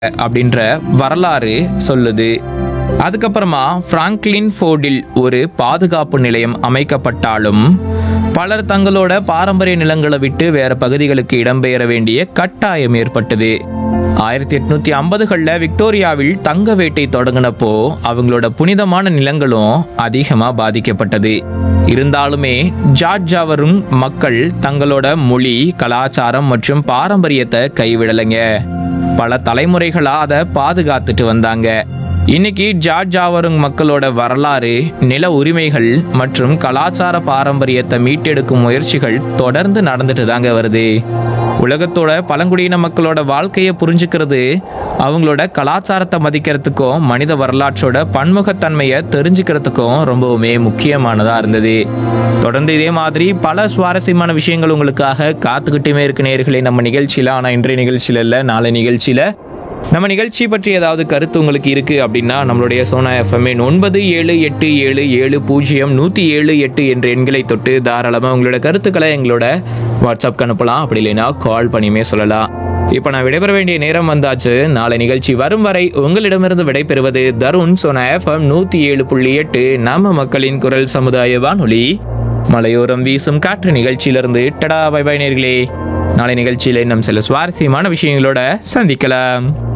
அப்படின்ற வரலாறு சொல்லுது அதுக்கப்புறமா பிராங்க்லின் ஃபோர்டில் ஒரு பாதுகாப்பு நிலையம் அமைக்கப்பட்டாலும் பலர் தங்களோட பாரம்பரிய நிலங்களை விட்டு வேற பகுதிகளுக்கு இடம்பெயர வேண்டிய கட்டாயம் ஏற்பட்டது ஆயிரத்தி எட்நூத்தி ஐம்பதுகளில் விக்டோரியாவில் தங்க வேட்டை தொடங்கினப்போ அவங்களோட புனிதமான நிலங்களும் அதிகமா பாதிக்கப்பட்டது இருந்தாலுமே ஜார்ஜாவரும் மக்கள் தங்களோட மொழி கலாச்சாரம் மற்றும் பாரம்பரியத்தை கைவிடலைங்க பல தலைமுறைகளா அதை பாதுகாத்துட்டு வந்தாங்க இன்னைக்கு ஜார்ஜாவருங் மக்களோட வரலாறு நில உரிமைகள் மற்றும் கலாச்சார பாரம்பரியத்தை மீட்டெடுக்கும் முயற்சிகள் தொடர்ந்து நடந்துட்டு தாங்க வருது உலகத்தோட பழங்குடியின மக்களோட வாழ்க்கையை புரிஞ்சுக்கிறது அவங்களோட கலாச்சாரத்தை மதிக்கிறதுக்கும் மனித வரலாற்றோட பன்முகத்தன்மையை தெரிஞ்சுக்கிறதுக்கும் ரொம்பவுமே முக்கியமானதா இருந்தது தொடர்ந்து இதே மாதிரி பல சுவாரஸ்யமான விஷயங்கள் உங்களுக்காக காத்துக்கிட்டுமே இருக்கு நேர்களே நம்ம நிகழ்ச்சியில ஆனா இன்றைய நிகழ்ச்சியில இல்ல நாளை நிகழ்ச்சியில நம்ம நிகழ்ச்சி பற்றி ஏதாவது கருத்து உங்களுக்கு இருக்கு அப்படின்னா நம்மளுடைய சோனா எஃப்எம்என் ஒன்பது ஏழு எட்டு ஏழு ஏழு பூஜ்ஜியம் நூற்றி ஏழு எட்டு என்ற எண்களை தொட்டு தாராளமாக உங்களோட கருத்துக்களை எங்களோட வாட்ஸ்அப்க்கு அனுப்பலாம் அப்படி இல்லைன்னா கால் பண்ணியுமே சொல்லலாம் இப்போ நான் விடைபெற வேண்டிய நேரம் வந்தாச்சு நாளை நிகழ்ச்சி வரும் வரை உங்களிடமிருந்து விடைபெறுவது தருண் சோனா எஃப்எம் நூற்றி ஏழு புள்ளி எட்டு நம்ம மக்களின் குரல் சமுதாய வானொலி மலையோரம் வீசும் காற்று நிகழ்ச்சியிலிருந்து டடா பை பை நேர்களே நாளை நிகழ்ச்சியில் இன்னும் சில சுவாரஸ்யமான விஷயங்களோட சந்திக்கலாம்